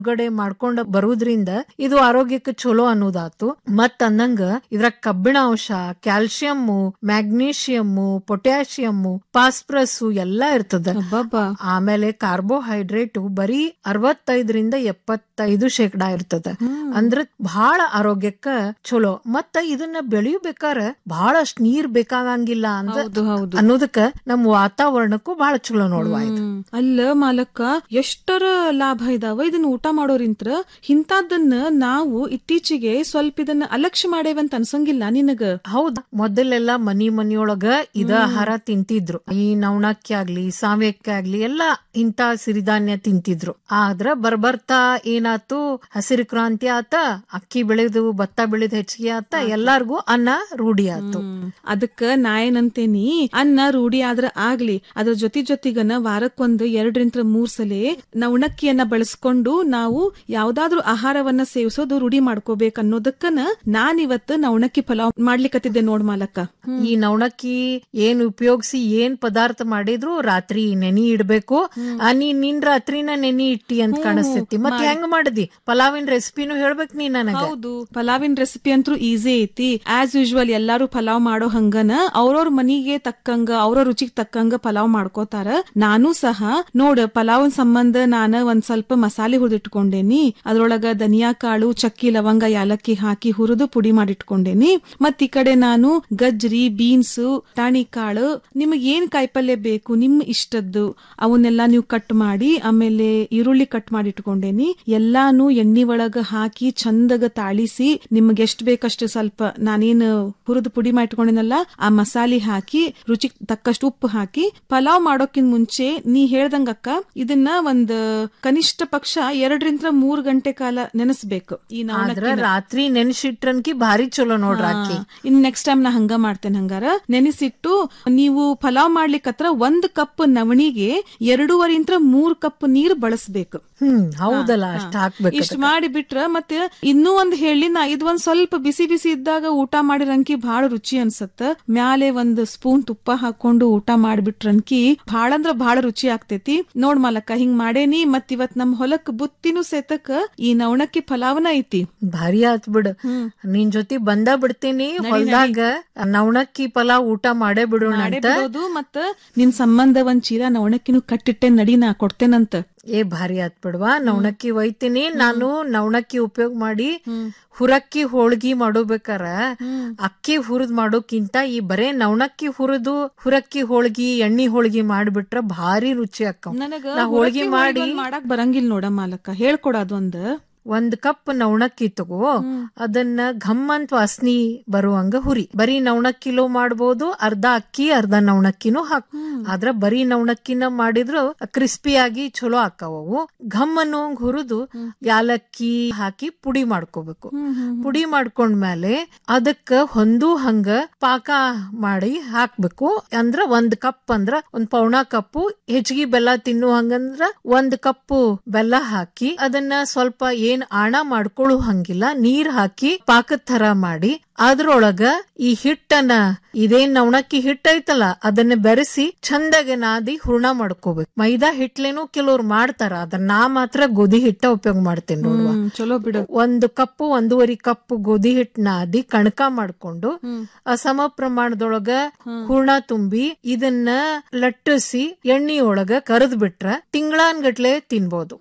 ಹೊರಗಡೆ ಮಾಡ್ಕೊಂಡ ಬರುವುದ್ರಿಂದ ಇದು ಆರೋಗ್ಯಕ್ಕೆ ಚಲೋ ಅನ್ನೋದಾತು ಮತ್ ಅಂದಂಗ ಇದ್ರಾಗ ಕಬ್ಬಿಣ ಅಂಶ ಕ್ಯಾಲ್ಸಿಯಮ್ಮು ಮ್ಯಾಗ್ನೀಷಿಯಮ್ಮು ಪೊಟ್ಯಾಷಿಯಮ್ಮು ಫಾಸ್ಫರಸ್ ಎಲ್ಲಾ ಇರ್ತದ ಅಬ್ಬಬ್ಬಾ ಆಮೇಲೆ ಕಾರ್ಬೋಹೈಡ್ರೇಟ್ ಬರೀ ಅರವತ್ತೈದರಿಂದ ಎಪ್ಪತ್ತೈದು ಶೇಕಡಾ ಇರ್ತದ ಅಂದ್ರ ಬಹಳ ಆರೋಗ್ಯಕ್ಕ ಚಲೋ ಮತ್ತ ಇದನ್ನ ಬೆಳೆಯಬೇಕಾರ ಬಹಳಷ್ಟ್ ನೀರ್ ಬೇಕಾಗಂಗಿಲ್ಲ ಅಂದ್ರ ಹೌದು ಹೌದು ಅನ್ನೋದಕ್ಕ ನಮ್ ವಾತಾವರಣಕ್ಕೂ ಬಹಳ ಚಲೋ ನೋಡುವ ಆಯ್ತು ಹ್ಮ್. ಅಲ್ಲ ಮಾಲಕ್ಕ ಎಷ್ಟರ ಲಾಭ ಇದಾವ ಇದನ್ನ ಊಟ ಮಾಡೋರಿಂತ್ರ ಇಂತಾದನ್ನ ನಾವು ಇತ್ತೀಚೆಗೆ ಸ್ವಲ್ಪ ಇದನ್ನ ಅಲಕ್ಷ್ಯ ಮಾಡೇವಂತ ಅನ್ಸಂಗಿಲ್ಲ ನಿನಗ ಹೌದ್ ಮೊದಲೆಲ್ಲ ಮನಿ ಮನಿಯೊಳಗ ಇದ ಆಹಾರ ತಿಂತಿದ್ರು ಈ ನವಣಕ್ಕಿ ಆಗ್ಲಿ ಸಾವ್ಯಕ್ಕೆ ಆಗ್ಲಿ ಎಲ್ಲಾ ಇಂತ ಸಿರಿಧಾನ್ಯ ತಿಂತಿದ್ರು ಆದ್ರ ಬರ್ಬರ್ತಾ ಏನಾತು ಹಸಿರು ಕ್ರಾಂತಿ ಆತ ಅಕ್ಕಿ ಬೆಳೆದು ಭತ್ತ ಬೆಳೆದು ಹೆಚ್ಚಿಗೆ ಆತ ಎಲ್ಲಾರ್ಗೂ ಅನ್ನ ರೂಢಿ ಆತು ಅದಕ್ಕ ನಾ ಏನಂತೇನಿ ಅನ್ನ ರೂಢಿ ಆದ್ರ ಆಗ್ಲಿ ಅದ್ರ ಜೊತೆ ಜೊತೆಗನ ವಾರಕ್ಕೊಂದು ಎರಡರಿಂದ ಮೂರ್ ಸಲ ನವಣಕ್ಕಿಯನ್ನ ಬಳಸ್ಕೊಂಡು ನಾವು ಯಾವ್ದಾದ್ರು ಆಹಾರವನ್ನ ಸೇವಿಸೋದು ರೂಢಿ ಮಾಡ್ಕೋಬೇಕು ಅನ್ನೋದಕ್ಕನ ನಾನ್ ಇವತ್ತು ನವಣಕ್ಕಿ ಪಲಾವ್ ಮಾಡ್ಲಿಕತ್ತಿದ್ದೆ ನೋಡ್ ಮಾಲಕ್ಕ ಈ ನವಣಕ್ಕಿ ಏನ್ ಉಪಯೋಗಿಸಿ ಏನ್ ಪದಾರ್ಥ ಮಾಡಿದ್ರು ರಾತ್ರಿ ನೆನಿ ಇಡ್ಬೇಕು ಆ ನೀ ನಿನ್ ರಾತ್ರಿನ ನೆನಿ ಇಟ್ಟಿ ಅಂತ ಕಾಣಿಸ್ತೈತಿ ಮತ್ ಹೆಂಗ್ ಮಾಡದಿ ಪಲಾವಿನ ರೆಸಿಪಿನೂ ಹೇಳ್ಬೇಕ್ ನೀ ನನಗ ಹೌದು ಪಲಾವಿನ ರೆಸಿಪಿ ಅಂತೂ ಈಸಿ ಐತಿ ಆಸ್ ಯೂಶುವಲ್ ಎಲ್ಲಾರು ಪಲಾವ್ ಮಾಡೋ ಹಂಗನ ಅವ್ರವ್ರ ಮನಿಗೆ ತಕ್ಕಂಗ ಅವ್ರ ರುಚಿಗೆ ತಕ್ಕಂಗ ಪಲಾವ್ ಮಾಡ್ಕೋತಾರ ನಾನು ಸಹ ನೋಡ್ ಪಲಾವನ್ ಸಂಬಂಧ ನಾನ ಒಂದ್ ಸ್ವಲ್ಪ ಮಸಾಲೆ ಹುರಿದಿಟ್ಕೊಂಡೇನಿ ಅದ್ರೊಳಗ ಧನಿಯಾ ಕಾಳು ಚಕ್ಕಿ ಲವಂಗ ಯಾಲಕ್ಕಿ ಹಾಕಿ ಹುರಿದು ಪುಡಿ ಮಾಡಿಟ್ಕೊಂಡೇನಿ ಮತ್ ಈ ಕಡೆ ನಾನು ಗಜ್ರಿ ಬೀನ್ಸ್ ತಾಣಿ ಕಾಳು ನಿಮಗ್ ಏನ್ ಕಾಯಿಪಲ್ಯ ಬೇಕು ನಿಮ್ ಇಷ್ಟದ್ದು ಅವನ್ನೆಲ್ಲ ನೀವು ಕಟ್ ಮಾಡಿ ಆಮೇಲೆ ಈರುಳ್ಳಿ ಕಟ್ ಮಾಡಿ ಇಟ್ಕೊಂಡೇನಿ ಎಲ್ಲಾನು ಎಣ್ಣಿ ಒಳಗ ಹಾಕಿ ಚಂದಗ ತಾಳಿಸಿ ನಿಮ್ಗೆ ಎಷ್ಟ್ ಬೇಕಷ್ಟು ಸ್ವಲ್ಪ ನಾನೇನು ಹುರಿದು ಪುಡಿ ಮಾಡಿಟ್ಕೊಂಡಿನಲ್ಲ ಆ ಮಸಾಲೆ ಹಾಕಿ ರುಚಿಗೆ ತಕ್ಕಷ್ಟು ಉಪ್ಪು ಹಾಕಿ ಪಲಾವ್ ಮಾಡೋಕಿನ್ ಮುಂಚೆ ನೀ ಹೇಳ್ದಂಗಕ್ಕ ಇದನ್ನ ಒಂದ್ ಕನಿಷ್ಠ ಪಕ್ಷ ಎರಡರಿಂದ ಮೂರ್ ಗಂಟೆ ಕಾಲ ನೆನೆಸ್ಬೇಕು ಈ ಆದ್ರ ನವಣಕ್ಕಿನ. ರಾತ್ರಿ ನೆನ್ಸಿಟ್ರನ್ಕಿ ಭಾರಿ ಚಲೋ ನೋಡ್ರ ಅಕ್ಕಿ ಇನ್ ನೆಕ್ಸ್ಟ್ ಟೈಮ್ ನಾ ಹಂಗ ಮಾಡ್ತೇನೆ ಹಂಗಾರ ನೆನೆಸಿಟ್ಟು ನೀವು ಪಲಾವ್ ಮಾಡ್ಲಿಕ್ಕತ್ರ ಒಂದ್ ಕಪ್ ನವಣಿಗೆ ಎರಡೂವರೆಯಿಂದ ಮೂರ್ ಕಪ್ ನೀರ್ ಬಳಸ್ಬೇಕು ಹ್ಮ್ ಹೌದಲ್ಲ ಅಷ್ಟ ಹಾಕ್ಬೇಕು ಇಷ್ಟ ಮಾಡಿ ಬಿಟ್ರ ಮತ್ತೆ ಇನ್ನೂ ಒಂದ್ ಹೇಳಿ ನಾ ಇದ್ ಒಂದ್ ಸ್ವಲ್ಪ ಬಿಸಿ ಬಿಸಿ ಇದ್ದಾಗ ಊಟ ಮಾಡಿರಂಕಿ ಬಹಳ ರುಚಿ ಅನ್ಸತ್ತ ಮ್ಯಾಲೆ ಒಂದ್ ಸ್ಪೂನ್ ತುಪ್ಪ ಹಾಕೊಂಡು ಊಟ ಮಾಡ್ಬಿಟ್ರಂಕಿ ಬಹಳ ಅಂದ್ರ ಬಹಳ ರುಚಿ ಆಗ್ತೈತಿ ನೋಡ್ ಮಾಲಕ್ಕ ಹಿಂಗ್ ಮಾಡೇನಿ ಮತ್ ಇವತ್ ನಮ್ ಹೊಲಕ್ ಬುತ್ತಿನೂ ಸೇತಕ್ ಈ ನವಣಕ್ಕಿ ಫಲಾವನ ಐತಿ ಭಾರಿ ಆತ್ ಬಿಡು ನಿನ್ ಜೊತೆ ಬಂದ ಬಿಡ್ತೀನಿ ಹೊಲ್ದಾಗ ನವಣಕ್ಕಿ ಪಲಾವ್ ಊಟ ಮಾಡೇ ಬಿಡೋಣ ಮಾಡೇ ಅಂತ ಬಿಡೋದು ಮತ್ತ ನಿನ್ ಸಂಬಂಧ ಒಂದ್ ಚೀಲ ನವಣಕ್ಕಿನೂ ಕಟ್ಟಿಟ್ಟೆ ನಡಿ ನಾ ಕೊಡ್ತೇನಂತ ಏ ಭಾರಿ ಆತ್ ಬಿಡ್ವಾ ನವಣಕ್ಕಿ ಒಯ್ತೀನಿ ನಾನು ನವಣಕ್ಕಿ ಉಪಯೋಗ ಮಾಡಿ ಹುರಕ್ಕಿ ಹೋಳ್ಗಿ ಮಾಡೋಬೇಕಾರ ಅಕ್ಕಿ ಹುರಿದ್ ಮಾಡೋಕ್ಕಿಂತ ಈ ಬರೇ ನವಣಕ್ಕಿ ಹುರಿದು ಹುರಕ್ಕಿ ಹೋಳ್ಗಿ ಎಣ್ಣಿ ಹೋಳ್ಗಿ ಮಾಡ್ಬಿಟ್ರ ಭಾರಿ ರುಚಿ ಅಕ್ಕ ನನಗ ನಾ ಹೋಳ್ಗಿ ಮಾಡಿ ಮಾಡಕ್ ಬರಂಗಿಲ್ಲ ನೋಡ ಮಾಲಕ್ಕ ಹೇಳ್ಕೊಡೋದು ಒಂದ್ ಒಂದ್ ಕಪ್ ನವಣಕ್ಕಿ ತಗೋ ಅದನ್ನ ಘಮ್ ಅಂತ ವಾಸನಿ ಬರುವಂಗ ಹುರಿ ಬರೀ ನವಣಕ್ಕಿಲೋ ಮಾಡ್ಬೋದು ಅರ್ಧ ಅಕ್ಕಿ ಅರ್ಧ ನವಣಕ್ಕಿನೂ ಹಾಕ್ ಆದ್ರ ಬರೀ ನವಣಕ್ಕಿನ ಮಾಡಿದ್ರು ಕ್ರಿಸ್ಪಿಯಾಗಿ ಚಲೋ ಆಕಾವು ಘಮ್ ಅನ್ನೋಂಗ್ ಹುರಿದು ಯಾಲಕ್ಕಿ ಹಾಕಿ ಪುಡಿ ಮಾಡ್ಕೋಬೇಕು ಪುಡಿ ಮಾಡ್ಕೊಂಡ್ಮೇಲೆ ಅದಕ್ಕ ಹೊಂದು ಹಂಗ ಪಾಕ ಮಾಡಿ ಹಾಕ್ಬೇಕು ಅಂದ್ರ ಒಂದ್ ಕಪ್ ಅಂದ್ರ ಒಂದ್ ಪೌಣ ಕಪ್ಪು ಹೆಚ್ಚಿಗೆ ಬೆಲ್ಲ ತಿನ್ನು ಹಂಗಂದ್ರ ಒಂದ್ ಕಪ್ಪು ಬೆಲ್ಲ ಹಾಕಿ ಅದನ್ನ ಸ್ವಲ್ಪ ಏನ್ ಆಣ ಮಾಡ್ಕೊಳ್ಳೋ ಹಂಗಿಲ್ಲ ನೀರ್ ಹಾಕಿ ಪಾಕದ ತರ ಮಾಡಿ ಅದ್ರೊಳಗ ಈ ಹಿಟ್ಟನ್ನ ಇದೇನ್ ನವಣಕ್ಕಿ ಹಿಟ್ಟ ಐತಲ್ಲ ಅದನ್ನ ಬೆರೆಸಿ ಚಂದಾಗೆ ನಾದಿ ಹೂರ್ಣ ಮಾಡ್ಕೋಬೇಕು ಮೈದಾ ಹಿಟ್ಲೇನು ಕೆಲವ್ರು ಮಾಡ್ತಾರ ಅದನ್ನ ನಾ ಮಾತ್ರ ಗೋಧಿ ಹಿಟ್ಟ ಉಪಯೋಗ ಮಾಡ್ತೇನೆ ನೋಡುವ ಹ್ಮ್, ಚಲೋ ಬಿಡು ಒಂದು ಕಪ್ಪು ಒಂದೂವರೆ ಕಪ್ ಗೋಧಿ ಹಿಟ್ಟನ್ನ ಅದಿ ಕಣಕ ಮಾಡ್ಕೊಂಡು ಆ ಸಮ ಪ್ರಮಾಣದೊಳಗ ಹೂರ್ಣ ತುಂಬಿ ಇದನ್ನ ಲಟ್ಟಿಸಿ ಎಣ್ಣಿ ಒಳಗ ಕರೆದ್ ಬಿಟ್ರ ತಿಂಗಳಾನ್ಗಟ್ಲೆ ತಿನ್ಬೋದು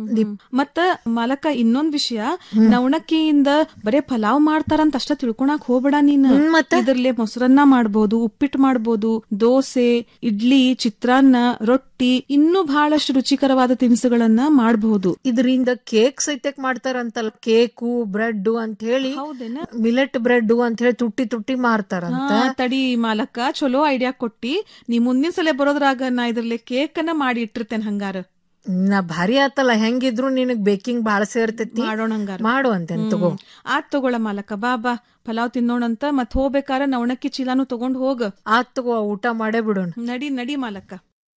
ಮತ್ತ ಮಾಲಕ ಇನ್ನೊಂದ್ ವಿಷಯ ನವಣಕ್ಕಿಯಿಂದ ಬರೇ ಪಲಾವ್ ಮಾಡ್ತಾರಂತ ಅಷ್ಟ ತಿಳ್ಕೊಳಕ್ ಹೋಗ್ಬೇಡ ನೀನ್ ಹ್ಮ್, ಮತ್ತೆ? ಇದ್ರಲ್ಲೇ ಮೊಸರನ್ನ ಮಾಡ್ಬೋದು ಉಪ್ಪಿಟ್ಟು ಮಾಡ್ಬೋದು ದೋಸೆ ಇಡ್ಲಿ ಚಿತ್ರಾನ್ನ ರೊಟ್ಟಿ ಇನ್ನೂ ಬಹಳಷ್ಟು ರುಚಿಕರವಾದ ತಿನಿಸುಗಳನ್ನ ಮಾಡಬಹುದು ಇದರಿಂದ ಕೇಕ್ ಸಹಿತ ಮಾಡ್ತಾರಂತಲ್ಲ ಕೇಕು ಬ್ರೆಡ್ ಅಂತ ಹೇಳಿ ಹೌದೇನ ಮಿಲೆಟ್ ಬ್ರೆಡ್ ಅಂತ ಹೇಳಿ ತುಟ್ಟಿ ತುಟ್ಟಿ ಮಾರ್ತಾರಂತ ಹಾ, ತಡಿ ಮಾಲಕ ಚಲೋ ಐಡಿಯಾ ಕೊಟ್ಟಿ ನೀ ಮುಂದಿನ ಸಲ ಬರೋದ್ರಾಗ ನಾ ಇದ್ರಲ್ಲೇ ಕೇಕ್ ಅನ್ನ ಮಾಡಿ ಇಟ್ಟಿರ್ತೇನೆ ಹಂಗಾರ ನಾ ಭಾರಿ ಆತಲ್ಲ ಹೆಂಗಿದ್ರು ನಿನಗ್ ಬೇಕಿಂಗ್ ಬಾಳ ಸೇರ್ತೈತಿ ಮಾಡೋಣ ಹಂಗಾರ ಮಾಡು ಅಂತೇನ್ ತಗೋ ಆತ್ ತಗೊಳ ಮಾಲಕ ಬಾ ಬಾ ಪಲಾವ್ ತಿನ್ನೋಣಂತ ಮತ್ ಹೋಗ್ಬೇಕಾರ ನವಣಕ್ಕಿ ಚೀಲಾನು ತಗೊಂಡ್ ಹೋಗ ಆತ್ ತಗೋ ಊಟ ಮಾಡೇ ಬಿಡೋಣ ನಡಿ ನಡಿ ಮಾಲಕ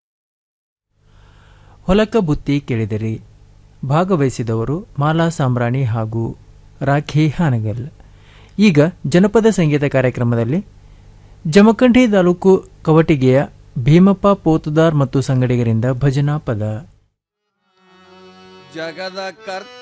ಹೊಲಕ ಬುತ್ತಿ ಕೇಳಿದಿರಿ ಭಾಗವಹಿಸಿದವರು ಮಾಲಾ ಸಾಂಬ್ರಾಣಿ ಹಾಗೂ ರಾಖಿ ಹಾನಗಲ್ ಈಗ ಜನಪದ ಸಂಗೀತ ಕಾರ್ಯಕ್ರಮದಲ್ಲಿ ಜಮಖಂಡಿ ತಾಲೂಕು ಕವಟಿಗೆಯ ಭೀಮಪ್ಪ ಪೋತುದಾರ್ ಮತ್ತು ಸಂಗಡಿಗರಿಂದ ಭಜನಾ ಪದ ಜಗದ ಕರ್ತ